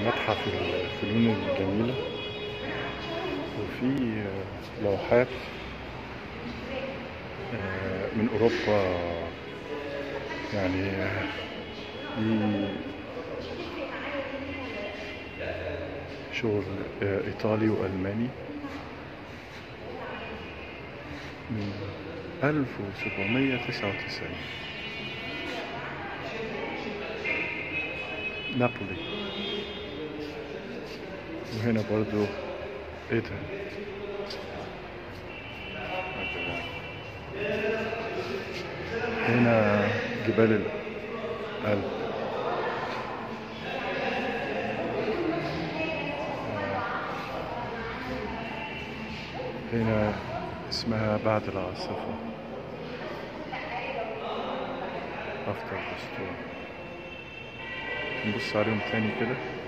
متحف الفنون الجميلة وفي آه، لوحات آه، من أوروبا يعني آه، دي شغل آه، إيطالي وألماني من 1799 نابولي وهنا برضو ايه ده هنا جبال الألب هنا اسمها بعد العاصفة أفتر الأسطول نبص عليهم تاني كده